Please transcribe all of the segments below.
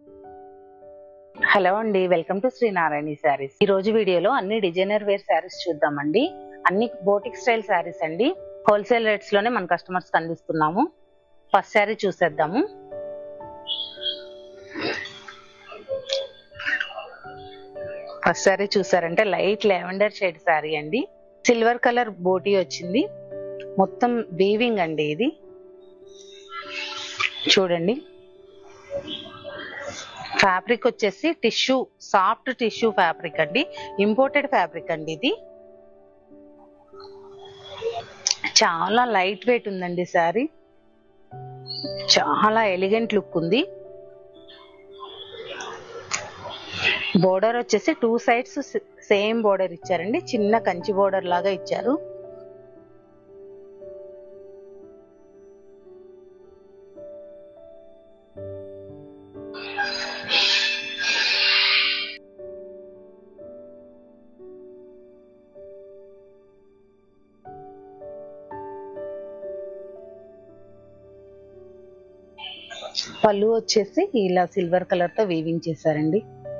hello అండి welcome to Sri Narayana saris ఈ రోజు వీడియోలో అన్ని డిజైనర్ వేర్ శారీస్ చూద్దామండి అన్ని బోటిక్ స్టైల్ శారీస్ అండి హోల్సేల్ రేట్స్ లోనే మన కస్టమర్స్ అందిస్తున్నాము ఫస్ట్ శారీ చూసేద్దాము ఫస్ట్ శారీ చూసారంటే లైట్ లెవెండర్ షేడ్ శారీ అండి సిల్వర్ కలర్ బోటీ వచ్చింది మొత్తం వీవింగ్ అండి ఇది చూడండి ఫ్యాబ్రిక్ వచ్చేసి టిష్యూ సాఫ్ట్ టిష్యూ ఫ్యాబ్రిక్ అండి ఇంపోర్టెడ్ ఫ్యాబ్రిక్ అండి ఇది చాలా లైట్ వెయిట్ ఉందండి శారీ చాలా ఎలిగెంట్ లుక్ ఉంది బోర్డర్ వచ్చేసి టూ సైడ్స్ సేమ్ బోర్డర్ ఇచ్చారండి చిన్న కంచి బోర్డర్ లాగా ఇచ్చారు పళ్ళు వచ్చేసి ఇలా సిల్వర్ కలర్ తో వీవింగ్ చేశారండి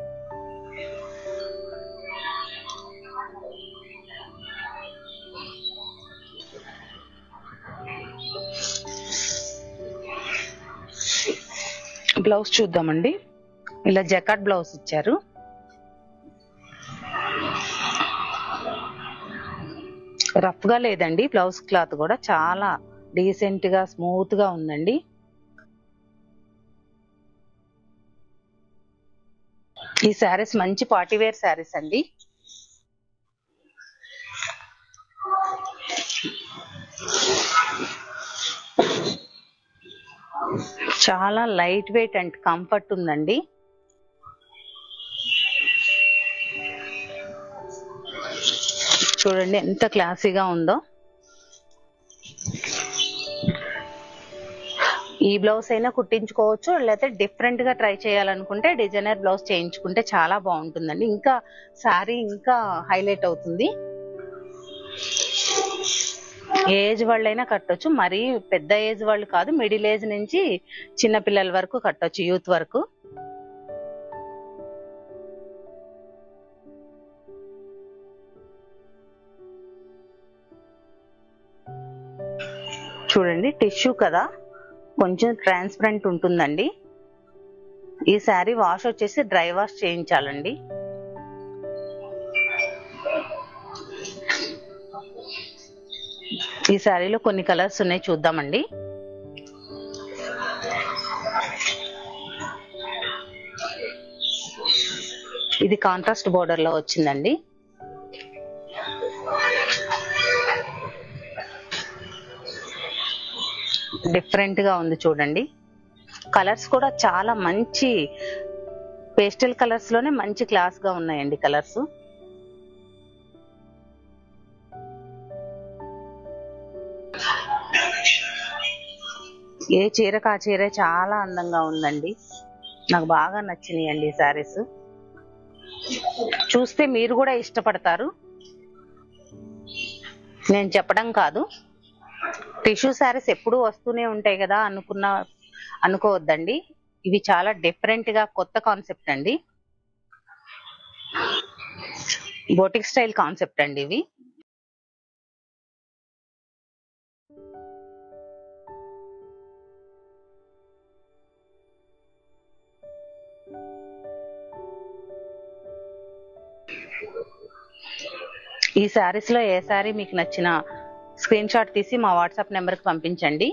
బ్లౌజ్ చూద్దామండి ఇలా జకాట్ బ్లౌజ్ ఇచ్చారు రఫ్ గా లేదండి బ్లౌజ్ క్లాత్ కూడా చాలా డీసెంట్ గా స్మూత్ గా ఉందండి ఈ శారీస్ మంచి పార్టీ వేర్ శారీస్ అండి చాలా లైట్ వెయిట్ అండ్ కంఫర్ట్ ఉందండి చూడండి ఎంత క్లాసీగా ఉందో ఈ బ్లౌజ్ అయినా కుట్టించుకోవచ్చు లేకపోతే డిఫరెంట్ గా ట్రై చేయాలనుకుంటే డిజైనర్ బ్లౌజ్ చేయించుకుంటే చాలా బాగుంటుందండి ఇంకా శారీ ఇంకా హైలైట్ అవుతుంది ఏజ్ వాళ్ళైనా కట్టొచ్చు మరీ పెద్ద ఏజ్ వాళ్ళు కాదు మిడిల్ ఏజ్ నుంచి చిన్న పిల్లల వరకు కట్టొచ్చు యూత్ వరకు చూడండి టిష్యూ కదా కొంచెం ట్రాన్స్పరెంట్ ఉంటుందండి ఈ శారీ వాష్ వచ్చేసి డ్రై వాష్ చేయించాలండి ఈ శారీలో కొన్ని కలర్స్ ఉన్నాయి చూద్దామండి ఇది కాంట్రాస్ట్ బోర్డర్ లో వచ్చిందండి డిఫరెంట్ గా ఉంది చూడండి కలర్స్ కూడా చాలా మంచి పేస్టల్ కలర్స్ లోనే మంచి క్లాస్ గా ఉన్నాయండి కలర్స్ ఏ చీరకు ఆ చీర చాలా అందంగా ఉందండి నాకు బాగా నచ్చినాయి అండి ఈ శారీస్ చూస్తే మీరు కూడా ఇష్టపడతారు నేను చెప్పడం కాదు టిష్యూ శారీస్ ఎప్పుడూ వస్తూనే ఉంటాయి కదా అనుకున్న అనుకోవద్దండి ఇవి చాలా డిఫరెంట్ గా కొత్త కాన్సెప్ట్ అండి బోటిక్ స్టైల్ కాన్సెప్ట్ అండి ఇవి ఈ శారీస్ లో ఏ శారీ మీకు నచ్చిన స్క్రీన్ షాట్ తీసి మా వాట్సాప్ నెంబర్కి పంపించండి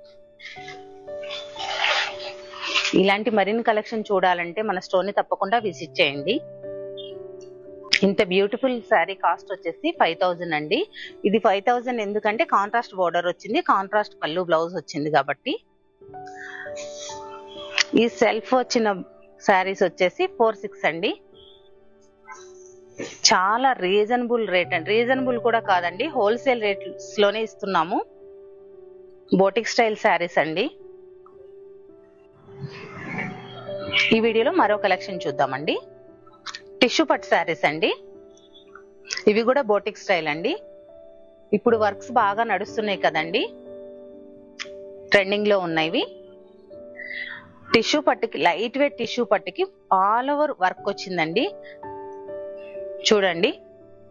ఇలాంటి మరిన్ని కలెక్షన్ చూడాలంటే మన స్టోర్ని తప్పకుండా విజిట్ చేయండి ఇంత బ్యూటిఫుల్ శారీ కాస్ట్ వచ్చేసి ఫైవ్ థౌజండ్ అండి ఇది ఫైవ్ థౌజండ్ ఎందుకంటే కాంట్రాస్ట్ బోర్డర్ వచ్చింది కాంట్రాస్ట్ పళ్ళు బ్లౌజ్ వచ్చింది కాబట్టి ఈ సెల్ఫ్ వచ్చిన శారీస్ వచ్చేసి ఫోర్ సిక్స్ అండి చాలా రీజనబుల్ రేట్ అండి రీజనబుల్ కూడా కాదండి హోల్సేల్ రేట్స్ లోనే ఇస్తున్నాము బోటిక్ స్టైల్ శారీస్ అండి ఈ వీడియోలో మరో కలెక్షన్ చూద్దామండి టిష్యూ పట్ శారీస్ అండి ఇవి కూడా బోటిక్ స్టైల్ అండి ఇప్పుడు వర్క్స్ బాగా నడుస్తున్నాయి కదండి ట్రెండింగ్ లో ఉన్నాయి టిష్యూ పట్టుకి లైట్ వెయిట్ టిష్యూ పట్టుకి ఆల్ ఓవర్ వర్క్ వచ్చిందండి చూడండి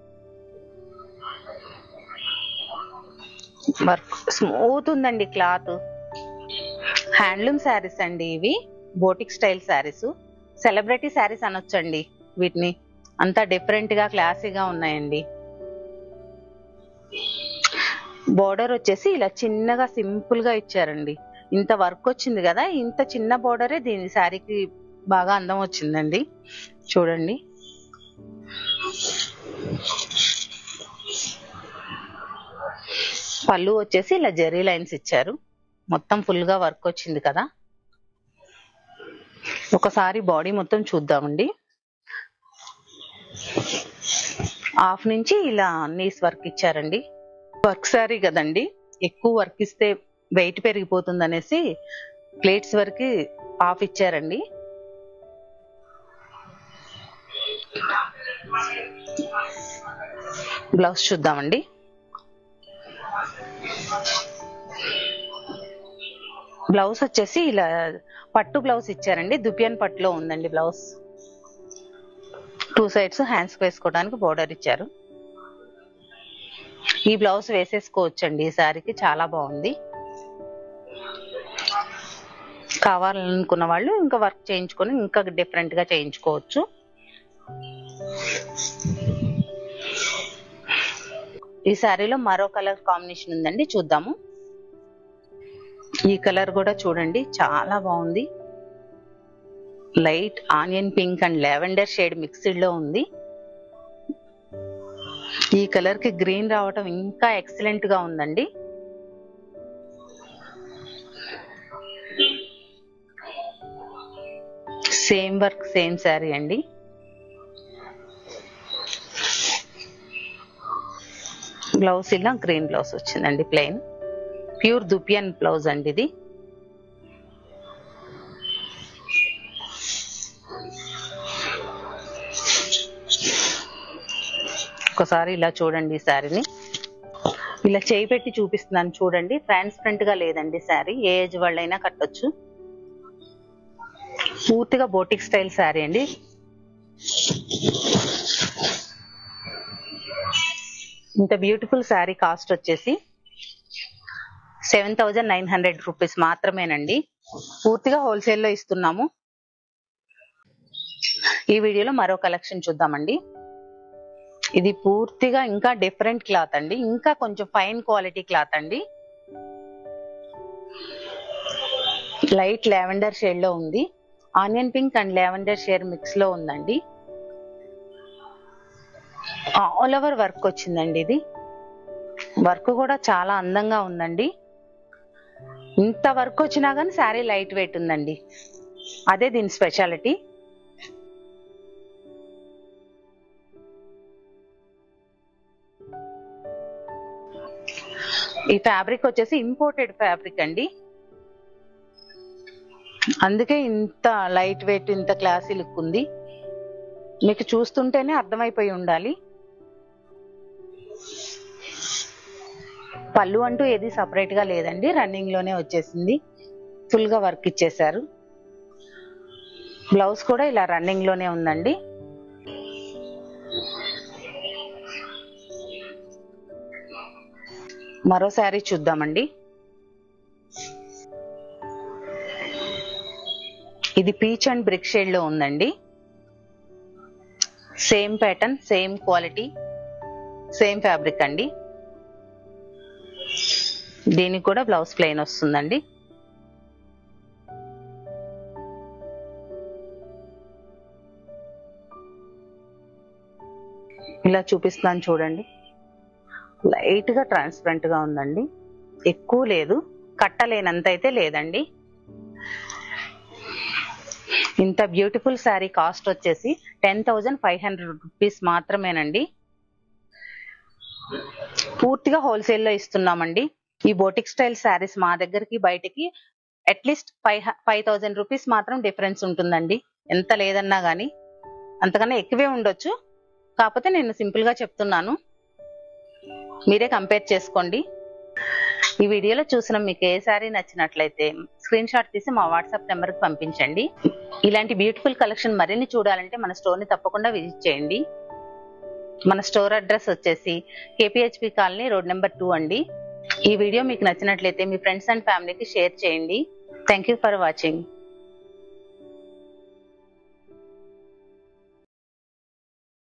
వర్క్ స్మూత్ ఉందండి క్లాత్ హ్యాండ్లూమ్ శారీస్ అండి ఇవి boutique style sarees celebrity sarees అనొచ్చండి వీటిని అంతా డిఫరెంట్ గా క్లాసీగా ఉన్నాయండి బోర్డర్ వచ్చేసి ఇలా చిన్నగా సింపుల్ గా ఇచ్చారండి ఇంత వర్క్ వచ్చింది కదా ఇంత చిన్న బోర్డరే దీని శారీకి బాగా అందం వచ్చిందండి చూడండి పళ్ళు వచ్చేసి ఇలా జెరీ లైన్స్ ఇచ్చారు మొత్తం ఫుల్ గా వర్క్ వచ్చింది కదా ఒకసారి బాడీ మొత్తం చూద్దామండి హాఫ్ నుంచి ఇలా నీస్ వర్క్ ఇచ్చారండి వర్క్ సారీ కదండి ఎక్కువ వర్క్ ఇస్తే వెయిట్ పెరిగిపోతుంది అనేసి ప్లేట్స్ వరకు ఆఫ్ ఇచ్చారండి బ్లౌజ్ చూద్దామండి బ్లౌజ్ వచ్చేసి ఇలా పట్టు బ్లౌజ్ ఇచ్చారండి దుపియన్ పట్టులో ఉందండి బ్లౌజ్ టూ సైడ్స్ హ్యాండ్స్ వేసుకోవడానికి బోర్డర్ ఇచ్చారు ఈ బ్లౌజ్ వేసేసుకోవచ్చండి ఈ శారీకి చాలా బాగుంది కావాలనుకున్న వాళ్ళు ఇంకా వర్క్ చేయించుకొని ఇంకా డిఫరెంట్ గా చేయించుకోవచ్చు ఈ శారీలో మరో కలర్ కాంబినేషన్ ఉందండి చూద్దాము ఈ కలర్ కూడా చూడండి చాలా బాగుంది light onion pink and lavender shade mixed లో ఉంది ఈ కలర్ కి గ్రీన్ రావటం ఇంకా ఎక్సలెంట్ గా ఉందండి సేమ్ వర్క్ సేమ్ శారీ అండి బ్లౌజ్ ఇలా గ్రీన్ బ్లౌజ్ వచ్చిందండి ప్లెయిన్ ప్యూర్ దుపియన్ బ్లౌజ్ అండి ఇది ఒకసారి ఇలా చూడండి ఈ శారీని ఇలా చేయి పెట్టి చూపిస్తున్నాను చూడండి ట్రాన్స్పరెంట్ గా లేదండి శారీ ఏ ఏజ్ వాళ్ళైనా కట్టొచ్చు పూర్తిగా బోటిక్ స్టైల్ శారీ అండి ఇంత బ్యూటిఫుల్ శారీ కాస్ట్ వచ్చేసి seven thousand nine hundred rupees మాత్రమేనండి పూర్తిగా హోల్సేల్ లో ఇస్తున్నాము ఈ వీడియోలో మరో కలెక్షన్ చూద్దామండి ఇది పూర్తిగా ఇంకా డిఫరెంట్ క్లాత్ అండి ఇంకా కొంచెం ఫైన్ క్వాలిటీ క్లాత్ అండి లైట్ లావెండర్ షేడ్ లో ఉంది onion pink and lavender shade mix లో ఉందండి ఆల్ ఓవర్ వర్క్ వచ్చిందండి ఇది వర్క్ కూడా చాలా అందంగా ఉందండి ఇంత వర్క్ వచ్చినా కానీ శారీ లైట్ వెయిట్ ఉందండి అదే దీని స్పెషాలిటీ ఈ ఫ్యాబ్రిక్ వచ్చేసి ఇంపోర్టెడ్ ఫ్యాబ్రిక్ అండి అందుకే ఇంత లైట్ వెయిట్ ఇంత క్లాసీ లుక్ ఉంది మీకు చూస్తుంటేనే అర్థమైపోయి ఉండాలి పళ్ళు అంటూ ఏది సపరేట్ గా లేదండి రన్నింగ్ లోనే వచ్చేసింది ఫుల్ గా వర్క్ ఇచ్చేసారు బ్లౌజ్ కూడా ఇలా రన్నింగ్ లోనే ఉందండి మరో శారీ చూద్దామండి ఇది పీచ్ అండ్ బ్రిక్ షేడ్ లో ఉందండి same pattern same quality same fabric అండి దీనికి కూడా బ్లౌజ్ ప్లెయిన్ వస్తుందండి ఇలా చూపిస్తున్నాను చూడండి లైట్ గా ట్రాన్స్పరెంట్ గా ఉందండి ఎక్కువ లేదు కట్టలేనంత అయితే లేదండి ఇంత బ్యూటిఫుల్ శారీ కాస్ట్ వచ్చేసి ten thousand five hundred rupees మాత్రమేనండి పూర్తిగా హోల్సేల్ లో ఇస్తున్నామండి ఈ బోటిక్ స్టైల్ శారీస్ మా దగ్గరికి బయటికి at least five five thousand rupees మాత్రం డిఫరెన్స్ ఉంటుందండి ఎంత లేదన్నా గానీ అంతకన్నా ఎక్కువే ఉండొచ్చు కాకపోతే నేను సింపుల్ గా చెప్తున్నాను మీరే కంపేర్ చేసుకోండి ఈ వీడియోలో చూసిన మీకు ఏ శారీ నచ్చినట్లయితే స్క్రీన్ షాట్ తీసి మా వాట్సాప్ నెంబర్ కి పంపించండి ఇలాంటి బ్యూటిఫుల్ కలెక్షన్ మరిన్ని చూడాలంటే మన స్టోర్ ని తప్పకుండా విజిట్ చేయండి మన స్టోర్ అడ్రస్ వచ్చేసి KPHB colony road number two అండి ఈ వీడియో మీకు నచ్చినట్లయితే మీ ఫ్రెండ్స్ అండ్ ఫ్యామిలీకి షేర్ చేయండి థ్యాంక్ యూ ఫర్ వాచింగ్